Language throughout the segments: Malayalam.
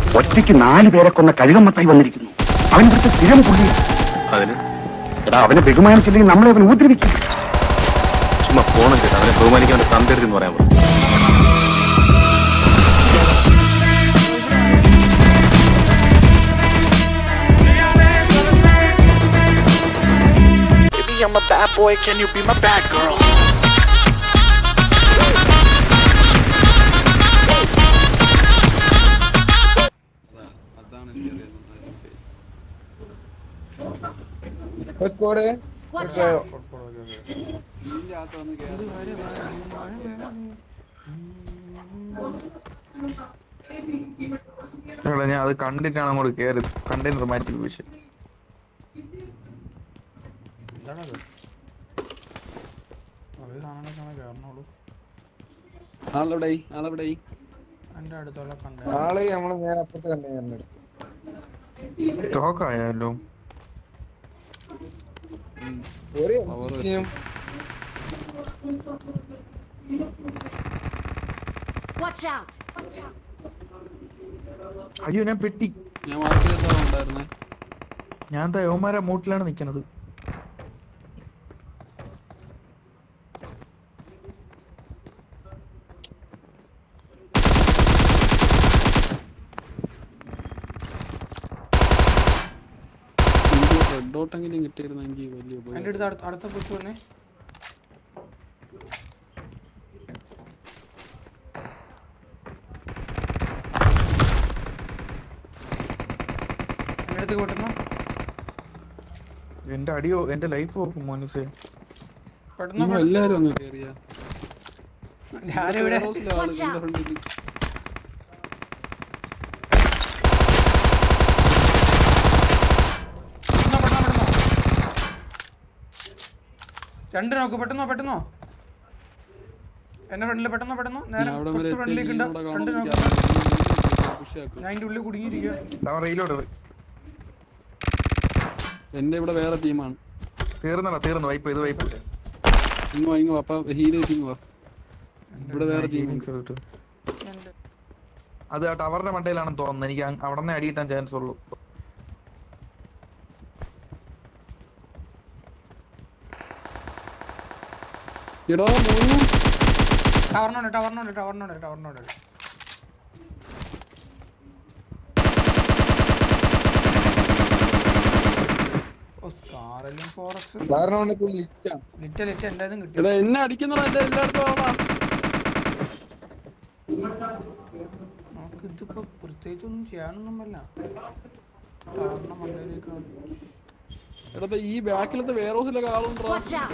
ഒറ്റയ്ക്ക് നാല് പേരെ കൊന്ന കഴുകമ്മത്തായി വന്നിരിക്കുന്നു അവൻ ഇവിടുത്തെ സ്ഥിരം പുള്ളിയ അതിന് എടാ അവനെ ബഹുമാനിച്ചില്ലെങ്കിൽ നമ്മളെ അവൻ ഉപദ്രവിക്കും ചുമ്മാ ഫോണും കേട്ടോ അവനെ ബഹുമാനിക്കാൻ അവന്റെ തന്തെടുത്തെന്ന് പറയാൻ പറഞ്ഞു Baby, I'm a bad boy. Can you be my bad girl? Squad Watch out! എടാ ഞാൻ അത് കണ്ടിട്ടാണ് അങ്ങോട്ട് കേറി കണ്ടെയ്നർ മാറ്റി പക്ഷെ എന്താണത് അവര് കാണാനൊക്കെ കയറണുള്ളൂ ആളെവിടെ ആളെവിടെ എന്റെ അടുത്തുള്ള കണ്ട ആള് നമ്മള് നേരെ അപ്പുറത്ത് കണ്ടു സ്റ്റോക്ക് ആയാലോ ഒരു Power MCയും Watch out! അയ്യോ ഞാൻ പെട്ടി ഞാൻ മാർക്ക് ചെയ്ത ഉണ്ടായിരുന്നേ ഞാൻ എന്താ യോമാരെ മൂട്ടിലാണ് നിക്കണത് റെഡ് ഡോട്ടെങ്കിലും കിട്ടിയിരുന്നെങ്കിൽ വലിയ എന്റെ ഉപകാരം. അടുത്ത് അടുത്ത അടുത്ത പുഷ് വന്നേ എന്റെ അടുത്ത് കൊട്ടുന്നു എന്റെ അടിയോ എന്റെ ലൈഫ് നോക്കും മോനുസേ പെട്ടെന്ന് നിങ്ങൾ എല്ലാരും അങ്ങ് കേറിയ ഞാനിവിടെ Watch out. ഫ്രണ്ടിൽ പെട്ടെന്നോ, പെട്ടെന്നോ, പെട്ടെന്നോ. രണ്ട് നോക്ക് പെട്ടെന്നോ പെട്ടെന്നോ എന്റെ ഫ്രണ്ടിൽ പെട്ടെന്നോ പെട്ടെന്നോ നേരെ ഞാൻ അവിടെ വരെ തൊട്ട് ഫ്രണ്ടിലേക്ക് ഉണ്ട് ഇവിടെ രണ്ട് നോക്ക് കാണാൻ ഞാൻ അതിന്റെ ഉള്ളിൽ കുടുങ്ങിയിരിക്കുക അവൻ റെയിലോട്ട് എന്റെ ഇവിടെ വേറെ ടീമാണ് തീർന്നടാ തീർന്നു വൈപ്പ് ഇത് വൈപ്പ് ഇങ്ങ് വാ ഇങ്ങ് വാ അപ്പൊ ഹീൽ ഇങ്ങ് വാ ഇവിടെ വേറെ ടീം അത് ആ ടവറിന്റെ മണ്ടയിലാണെന്ന് തോന്നുന്നു എനിക്ക് അവിടെ നിന്ന് അടി കിട്ടാൻ ചാൻസ് ഉള്ളൂ എടാ മോനു ടവറിനോട് ടവറിനോട് ടവറിനോട് ടവറിനോട് ഓ സ്കാറലും ഫോറസ്റ്റ് കാരണം കൊണ്ട് ലിറ്റാ ലിറ്റ ലിറ്റ എന്തായാലും കിട്ടി എടാ എന്നെ അടിക്കുന്നടാ എന്റെ എല്ലായിടത്തും ആളാ നമുക്ക് ഇതിപ്പോ പ്രത്യേകിച്ച് ഒന്നും ചെയ്യാനൊന്നും പറ്റില്ല ടവറിന്റെ മണ്ടയിലേക്ക് എടാ ദേ ഈ ബാക്കിലത്തെ വെയർ ഹൗസിലൊക്കെ ആളുണ്ടോ Watch out!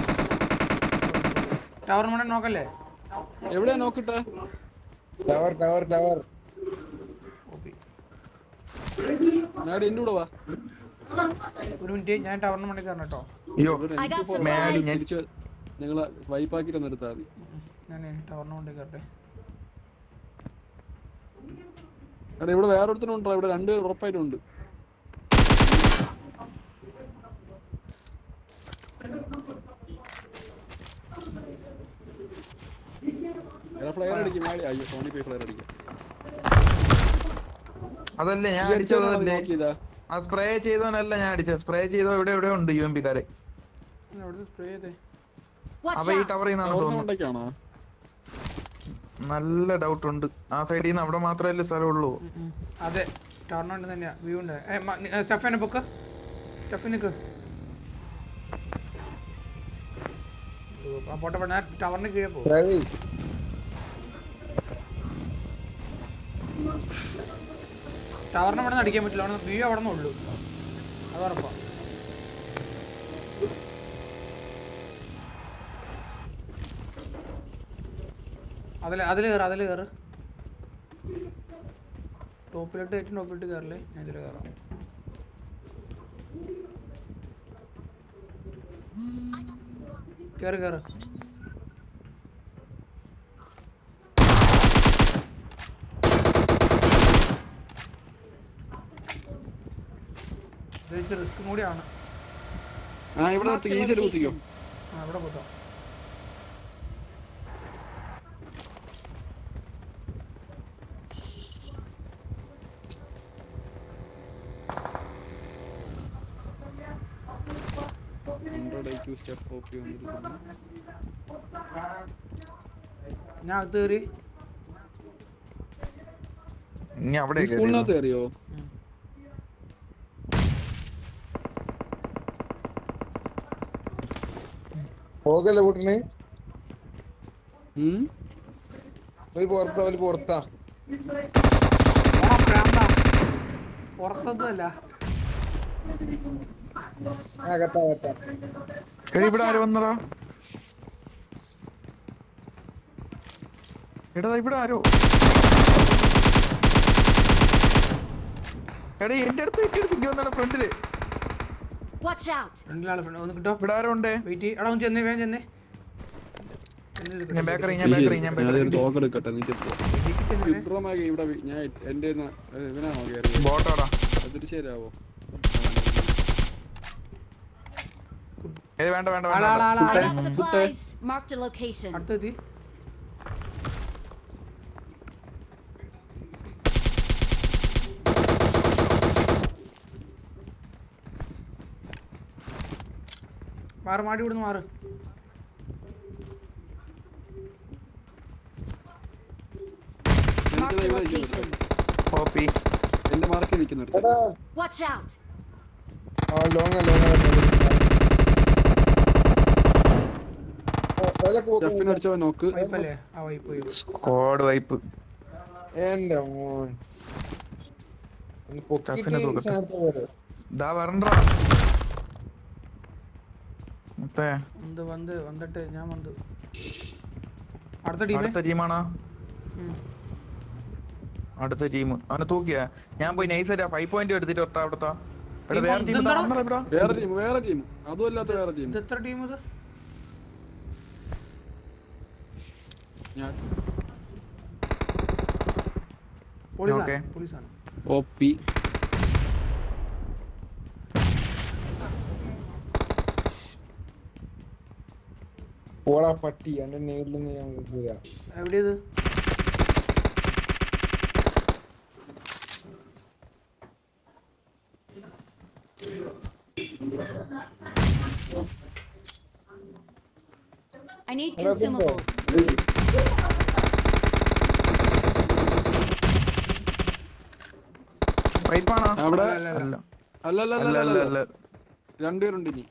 ടവറിന് മണ്ട നോക്കല്ലേ എവിടെയാ നോക്കിട്ടെ ടവർ ടവർ ടവർ ഓപ്പി ഞാൻ എന്റെ കൂടെ വാ ഒരു മിനിറ്റ് ഞാൻ ടവറിന് മണ്ടയിൽ കയറണം കേട്ടോ അയ്യോ ഇവിടെ I എനിക്ക് got പോ- മേടി ഞാൻ തിരിച്ച് നിങ്ങള് വൈപ്പാക്കിട്ട് ഒന്ന് എടുത്താൽ മതി ഞാൻ ടവറിന് മണ്ടയിൽ കയറട്ടെ എടാ ഇവിടെ വേറെ ഒരുത്തനുണ്ടോ ഇവിടെ രണ്ടുപേർ ഉറപ്പായിട്ടുണ്ട് എടാ ഫ്ലെയർ അടിക്കും മേടി അയ്യോ ഫോണിൽ പോയി ഫ്ലെയർ അടിക്കാം അതല്ലേ ഞാൻ ഈ അടിച്ചവനാണോ നീ അടിച്ചതല്ലേ നോക്കിയതാ ആ സ്പ്രേ ചെയ്തവനല്ല ഞാൻ അടിച്ചത് സ്പ്രേ ചെയ്തോ ഇവിടെ എവിടെ ഉണ്ട് യു എം പിക്കാരെ എവിടെ സ്പ്രേ ചെയ്തേ Watch അവ ഈ out! ടവറിൽ നിന്നാണ് ടവറിന് തോന്നുന്നു കൊണ്ടേക്കാണോ നല്ല ഡൗട്ട് ഉണ്ട് ആ സൈഡിൽ നിന്ന് അവിടെ മാത്രമല്ലേ സ്ഥലമുള്ളൂ ഉം ഉം. അതെ ടവറിന് മണ്ട തന്നെയാ വ്യൂ ഉണ്ട് സ്റ്റഫിനെ ബുക്ക് സ്റ്റഫിനിക്ക് പോട്ടെ പോട്ടെ ഞാൻ ടവറിന് കീഴേ പോകും രവി ടവറിന് അവിടെ നിന്ന് അടിക്കാൻ പറ്റില്ല അവിടെ വ്യൂ അവിടെ നിന്ന് ഉള്ളൂ അത് ഉറപ്പാ അതിൽ അതിൽ കയറ് അതിൽ കയറ് ടോപ്പിലോട്ട് ഏറ്റവും ടോപ്പിലോട്ട് കയറില്ലേ ഞാൻ ഇതിൽ കയറാം കയറ് കയറ് ഇത് റിസ്ക്കും കൂടിയാണ് ആ ഇവിടെ Marked a ഈ സൈഡ് കുത്തിക്കോ location. ആ ഇവിടെ പോകാം ടു സ്റ്റെപ്പ് ഓപ്പി വന്നിരിക്കുന്നു ഞാൻ അകത്ത് കയറി ഇനി അവിടെ സ്കൂളിനകത്ത് കയറിയോ പോകല്ലേ കൂട്ടണേ ഉം? ഒരു പുറത്താ ഒരു പുറത്താ ഓ പ്രാന്താ പുറത്തൊന്നുമല്ല അകത്താ അകത്താ എടി ഇവിടെ ആര് വന്നടാ എടാ ദാ ഇവിടെ ആരോ എടാ എന്റെ അടുത്ത് എന്റെ അടുത്ത് വന്നാണ് ഫ്രണ്ടില് Watch out! ഫ്രണ്ടിലാണ് ഫ്രണ്ട് ഒന്ന് കിട്ടോ ഇവിടെ ആരോ ഉണ്ട് വെയിറ്റ് എടാ ഒന്ന് ചെന്നേ വേഗം ചെന്നേ ഞാൻ ബേക്കറി ഞാൻ ശരി, ബേക്കറി ഞാൻ ഞാൻ ബേക്കറി ഒരു ഡോഗ് എടുക്കട്ടെ നിനക്ക് ഇബ്രോമാകെ ഇവിടെ വി- ഞാൻ എന്റെ ഇവനാണോ കയറിയത് ബോട്ടോടാ അതിന് ശരിയാവോ ഏ വേണ്ട വേണ്ട ആളാ വേണ്ട ആളാ I ആളാ got supplies. Marked a location. അടുത്തെത്തി മാറ് മാടി ഇവിടുന്ന് മാറ് Marked a ഇവിടെ location. കോപ്പി എന്റെ മാർക്കിൽ നിൽക്കുന്നുണ്ട് എടാ Watch out! ആ ലോങ്ങ ലോങ്ങ സ്റ്റെഫിന് അടിച്ചവൻ നോക്ക് വൈപ്പല്ലേ ആ വൈപ്പ് വൈപ്പ് സ്ക്വാഡ് വൈപ്പ് എന്റെ മോൻ ഒന്ന് പൊക്കിട്ട് സ്റ്റഫിനെ തൂക്കട്ടെ. സാധനത്തെ പോലെ ദാ വരണ്ടാ മുത്തേ വന്ന് വന്ന് വന്നിട്ട് ഞാൻ വന്ന് അടുത്ത ടീമേ അടുത്ത ടീമാണോ അടുത്ത ടീം അവനെ തൂക്കിയാ ഞാൻ പോയി നൈസ് ആയിട്ട് ഫൈവ് പോയിന്റ് എടുത്തിട്ട് ഒട്ടാ അവിടുത്തെ എടാ വേറെ ടീം ഇതെന്താടാ? ഇവിടെ വേറെ ടീം വേറെ ടീം അതും അല്ലാത്ത വേറെ ടീം ഇത് എത്ര ടീം ഇത് ഞാൻ പോലീസാണ് Okay. പോലീസാണ് ഓപ്പി പോടാ പട്ടി എന്റെ നേരിൽ നിന്ന് ഞാൻ വിളിക്കൂല എവിടെയത് I need Hello, Bimbo. consumables. വൈപ്പാണോ അവിടെ അല്ല, അല്ല. അല്ല അല്ല അല്ല അല്ല അല്ല അല്ല അല്ല അല്ല രണ്ടുപേരുണ്ട് ഇനി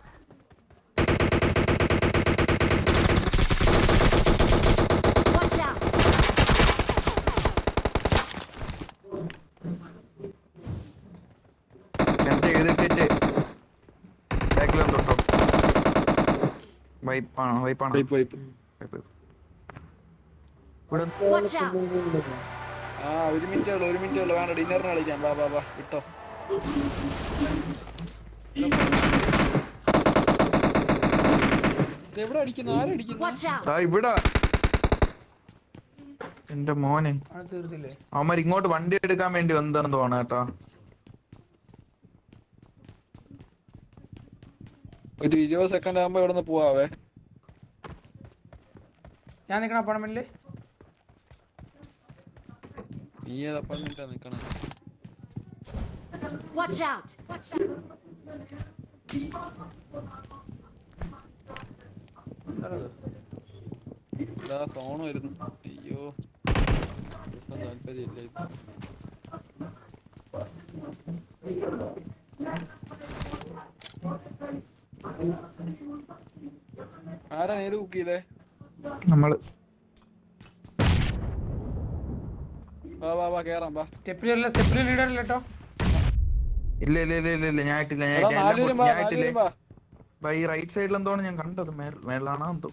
Watch out! എന്റെ എഴുതിട്ടിട്ട് ബാക്കിലൊന്നും തൊട്ടോ വൈപ്പാണോ വൈപ്പാണോ വൈപ്പ് വൈപ്പ് വൈപ്പ്. ഇവിടെ Watch out! ആ ഒരു മിനിറ്റേ ഉള്ളു ഒരു മിനിറ്റേ ഉള്ളു വേണ്ട ഡിന്നറിന് കളിക്കാം ബാ ബാ ബാ വിട്ടോ ഇത് എവിടെ അടിക്കുന്നു ആരടിക്കുന്നു Watch out! ദാ ഇവിടെ എന്റെ മോനെ അവിടെ തീർത്തില്ലേ അവന്മാർ ഇങ്ങോട്ട് വണ്ടി എടുക്കാൻ വേണ്ടി വന്നതെന്ന് തോന്നുന്നു കേട്ടോ ഒരു ഇരുപത് സെക്കൻഡ് ആകുമ്പോ ഇവിടെ നിന്ന് പോവാവേ ഞാൻ നിൽക്കണ അപ്പാർട്ട്മെന്റില് നീ ഏത് അപ്പാർട്ട്മെന്റാ നിക്കണേ Watch out! എന്താണത് ഇതാ സോണ് വരുന്നു അയ്യോ ഇതൊന്നും താല്പര്യമില്ല ഇത് ആരാ നേര് കുക്ക് ചെയ്തേ നമ്മള് വാ വാ വാ കേറാം വാ സ്റ്റെപ്പിലല്ല സ്റ്റെപ്പിൽ ലീഡർ അല്ല കേട്ടോ ഇല്ല ഇല്ല ഇല്ല ഇല്ല ഇല്ല ഞാൻ ഇട്ടില്ല ഞാൻ എടാ, ഇട്ടില്ല. എല്ലാം നാലുപേരും പൊട്ടി- വാ ഞാൻ ഇട്ടില്ലേ നാലുപേരും വാ ബൈ റൈറ്റ് സൈഡിൽ എന്തോന്ന് ഞാൻ കണ്ടത് മേൽ- മേളിലാണോ എന്തോ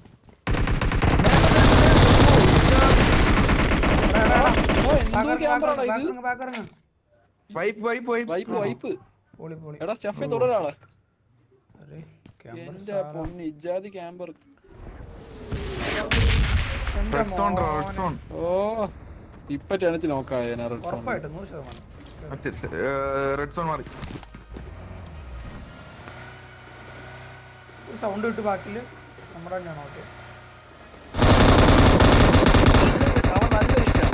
ഓ, എന്തോ ക്യാമറ ഇത് ബാക്കിറങ്ങ് wipe wipe wipe wipe wipe പോളി പോളി എടാ സ്റ്റഫേ തുടരാളെ അരെ, ക്യാമറ എന്റെ സാധനം. പൊന്ന് ഇജാതി ക്യാമ്പർ എന്റെ റെഡ് സോൺ റെഡ് മോനെ. സോൺ ഓ ഇപ്പൊ ടെണച്ച് നോക്കായ റെഡ് സോൺ ഉറപ്പായിട്ടും നൂറ് ശതമാനം മറ്റേ റെഡ് സോൺ മാറി ഒരു സൗണ്ട് വിട്ട് ബാക്കില് നമ്മുടെ തന്നെയാണ് ഓക്കെ അവൻ നല്ല ഇഷ്ടം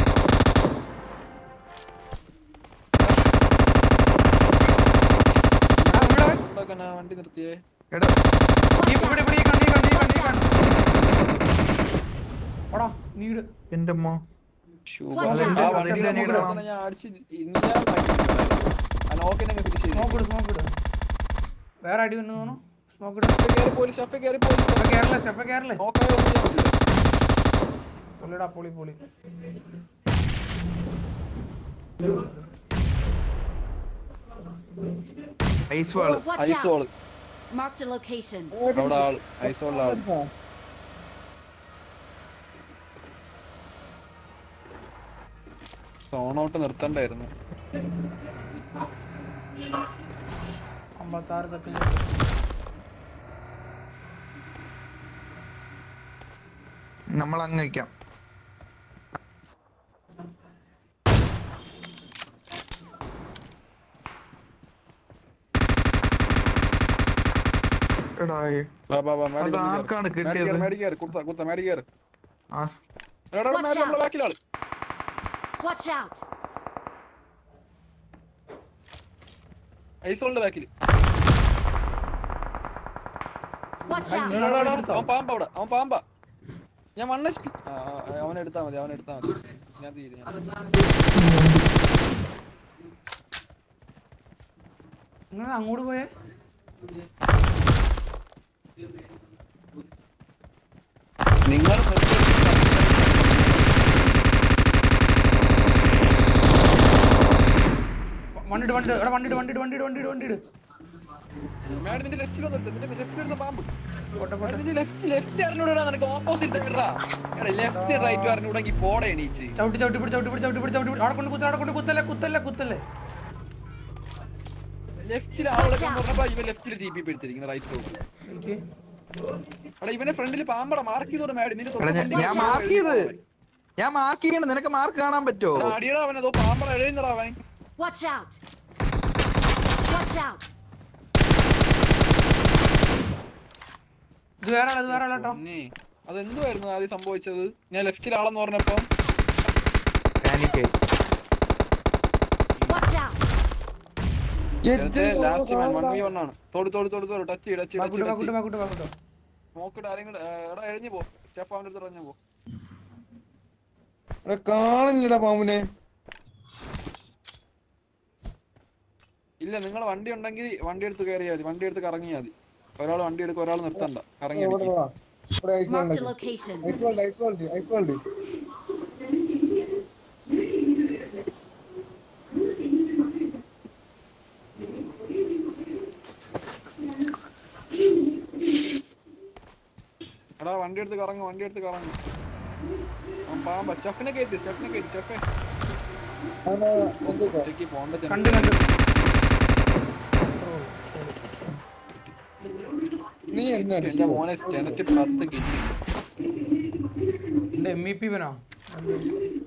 ഇവിടെ ഇവിടൊക്കെ ഞാൻ വണ്ടി നിർത്തിയേ എടാ ഈ ഇവിടെ ഇവിടെ ഈ കണ്ണി കണ്ണി കണ്ണി കണ്ണി ഓടാ നീട് എന്റെ അമ്മ ശ്ശോ, Watch ബാല, out. ആ ആ, വണ്ടിയിൽ വണ്ടിയിൽ കൂടെ ഇടാം. തന്നെ ഞാൻ അടിച്ച് ഇന്ന് ഞാൻ ആ നോക്കിനെ ഫിനിഷ് ചെയ്തു സ്മോക്ക് ഇട് സ്മോക്ക് ഇട് വേറെ അടി വന്നു തോന്നുന്നു സ്മോക്ക് ഇട് സ്റ്റെപ്പ് കയറി പോലീസ് സ്റ്റെപ്പ് കയറി പോലീസ് സ്റ്റെപ്പ് കേറല്ലേ സ്റ്റെപ്പ് കേറല്ലേ നോക്കാതെ ഒന്നും ചെയ്യാൻ പറ്റില്ല പൊളിടാ പൊളി പൊളി ice wall Watch ice out. Wall Marked a location. അവിടെ ആള് ഐസ് വാളിലെ ആള് സോണൗട്ട് നിർത്തണ്ടായിരുന്നു അമ്പത്താറ് സെക്കൻഡ് നമ്മൾ അങ്ങ് വയ്ക്കാം എടാ വാ വാ വാ അത് ആർക്കാണ് കിട്ടിയത്? മേടിക്കാറ് കുത്ത കുത്ത മേടിക്കാറ് ആ എടാ Watch മേലെ നമ്മളെ out. ബാക്കിലാള് Watch out. ഐസ് വാളിന്റെ ബാക്കിൽ Watch out. അവൻ പാമ്പ അവിടെ അവൻ പാമ്പ ഞാൻ വൺ എച്ച് പി അവൻ എടുത്താ മതി അവൻ എടുത്താ മതി ഞാൻ തീരെ ഞാൻ നിങ്ങൾ അങ്ങോട്ട് പോയേ നിങ്ങൾ വണ്ടിട്ട് വണ്ടി എടാ വണ്ടിട്ട് വണ്ടിട്ട് വണ്ടിട്ട് വണ്ടിട്ട് വണ്ടിട്ട് മാഡം നിന്റെ ലെഫ്റ്റിൽ വന്നിട്ട് നിന്റെ ലെഫ്റ്റിൽ വരുന്ന പാമ്പ് പോട്ടെ പോട്ടെ നിന്റെ ലെഫ്റ്റ് ലെഫ്റ്റ് അറിഞ്ഞൂടാ നിനക്ക് ഓപ്പോസിറ്റ് സൈഡ് എടാ ലെഫ്റ്റ് റൈറ്റ് അറിഞ്ഞൂടെങ്കിൽ പോടെ എണീച്ച് ചവിട്ടി ചവിട്ടി പിടി ചവിട്ടി പിടി ചവിട്ടി പിടി ചവിട്ടി പിടി അവിടെ കൊണ്ട് കുത്ത അവിടെ കൊണ്ട് കുത്തല്ലേ കുത്തല്ലേ കുത്തല്ലേ ലെഫ്റ്റിൽ ആളെ പറഞ്ഞപ്പോ ഇവൻ ലെഫ്റ്റിൽ ജി പി എടുത്തിരിക്കുന്നത് റൈറ്റ് സൈഡ് എനിക്ക് എടാ ഇവന്റെ ഫ്രണ്ടിൽ പാമ്പട മാർക്ക് ചെയ്തോടെ മാഡം നിന്റെ എടാ ഞാൻ- ഞാൻ മാർക്ക് ചെയ്ത് ഞാൻ മാർക്ക് ചെയ്യണം നിനക്ക് മാർക്ക് കാണാൻ പറ്റുമോ അടിയടാ അവൻ അതോ പാമ്പട എഴുന്നടാ അവൻ Watch out. Watch out. ഇത് വേറെ ആളാ ഇത് വേറെ ആളാ കേട്ടോ പിന്നെ അതെന്തുവായിരുന്നു ആദ്യം സംഭവിച്ചത് ഞാൻ ലെഫ്റ്റിൽ ആളെന്ന് പറഞ്ഞപ്പോ പാനിക്കായി Watch out. Last man one v one ആണ് തോട് തോട് തോട് തോട് ടച്ച് ചെയ്ത് ടച്ച് ബാക്കൂട്ട് ചെയ്ത് ബാക്കൂട്ട് ബാക്കൂട്ട് ബാക്കൂട്ട് നോക്കിട്ട് ആരെങ്കിലും എടാ എഴിഞ്ഞു പോ സ്റ്റെപ്പ് അവന്റെ അടുത്ത് ഇറങ്ങി പോ ഇവിടെ കാണുന്നില്ല പാമ്പിനെ ഇല്ല നിങ്ങൾ വണ്ടി ഉണ്ടെങ്കിൽ വണ്ടി എടുത്ത് കയറിയാൽ മതി വണ്ടി എടുത്ത് കറങ്ങിയാൽ മതി ഒരാൾ വണ്ടി എടുക്കും ഒരാൾ നിർത്തണ്ട കറങ്ങി ഇവിടെ അടിക്ക്. വാ. ഇവിടെ ice Marked a world location. Ice world ice world ice world എടാ വണ്ടി എടുത്ത് കറങ്ങും വണ്ടി എടുത്ത് കറങ്ങും അവൻ പാമ്പ സ്റ്റെഫിനെ കയറ്റി സ്റ്റെഫിനെ കയറ്റി സ്റ്റെഫെ ഒറ്റയ്ക്ക് പോണ്ട ചെന്ന്. കണ്ട് കണ്ട് നീ എന്നെ എന്റെ അടിക്കുമോ? മോനെ കിണറ്റ് പത്ത് കിട്ടി എന്റെ എം ഇ പി വനോ